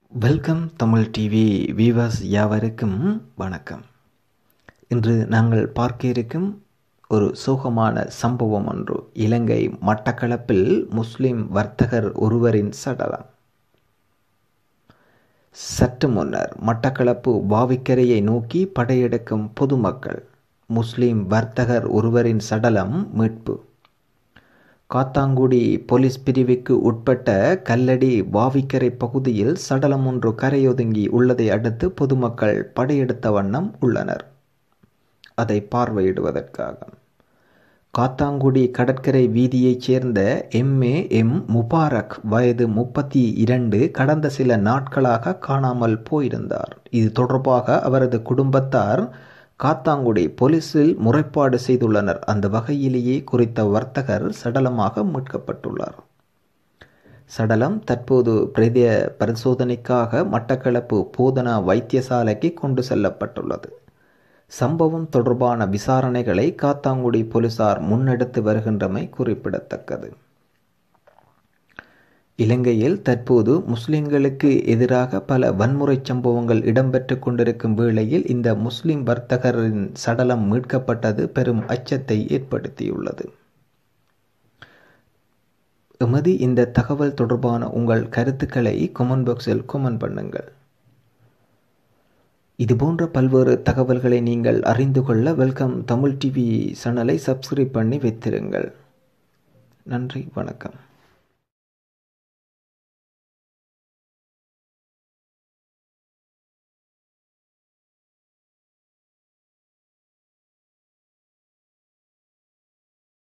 welcome Tamil TV viewers யாவருக்கும் வணக்கம் இன்று நாங்கள் பார்க்க இருக்கும் ஒரு சோகமான சம்பவம் ஒன்று இலங்கை மட்டக்களப்பில் முஸ்லிம் வர்த்தகர் ஒருவரின் சடலம் சற்று முன்னர் மட்டக்களப்பு வாவிக்கரையை நோக்கி படையெடுக்கும் பொதுமக்கள் முஸ்லிம் வர்த்தகர் ஒருவரின் சடலம் மீட்பு காத்தாங்குடி போலீஸ் பிரிவுக்கு உட்பட்ட கல்லடி வாவிக்கரை பகுதியில் சடலம் ஒன்று கரையொதுங்கி உள்ளதை அடுத்து பொதுமக்கள் படையெடுத்த வண்ணம் உள்ளனர் அதை பார்வையிடுவதற்காக காத்தாங்குடி கடற்கரை வீதியைச் சேர்ந்த எம்ஏ எம் முபாரக் வயது முப்பத்தி இரண்டு கடந்த சில நாட்களாக காணாமல் போயிருந்தார் இது தொடர்பாக அவரது குடும்பத்தார் காத்தாங்குடி போலீசில் முறைப்பாடு செய்துள்ளனர் அந்த வகையிலேயே குறித்த வர்த்தகர் சடலமாக மீட்கப்பட்டுள்ளார் சடலம் தற்போது பிரேத பரிசோதனைக்காக மட்டக்களப்பு போதனா வைத்தியசாலைக்கு கொண்டு செல்லப்பட்டுள்ளது சம்பவம் தொடர்பான விசாரணைகளை காத்தாங்குடி போலீசார் முன்னெடுத்து வருகின்றமை குறிப்பிடத்தக்கது இலங்கையில் தற்போது முஸ்லிம்களுக்கு எதிராக பல வன்முறை சம்பவங்கள் இடம்பெற்று கொண்டிருக்கும் வேளையில் இந்த முஸ்லிம் வர்த்தகரின் சடலம் மீட்கப்பட்டது பெரும் அச்சத்தை ஏற்படுத்தியுள்ளது எமது இந்த தகவல் தொடர்பான உங்கள் கருத்துக்களை கொமெண்ட் பாக்ஸில் கொமெண்ட் பண்ணுங்கள் இதுபோன்ற பல்வேறு தகவல்களை நீங்கள் அறிந்து கொள்ள வெல்கம் தமிழ் டிவி சேனலை சப்ஸ்கிரைப் பண்ணி வைத்திருங்கள் நன்றி வணக்கம்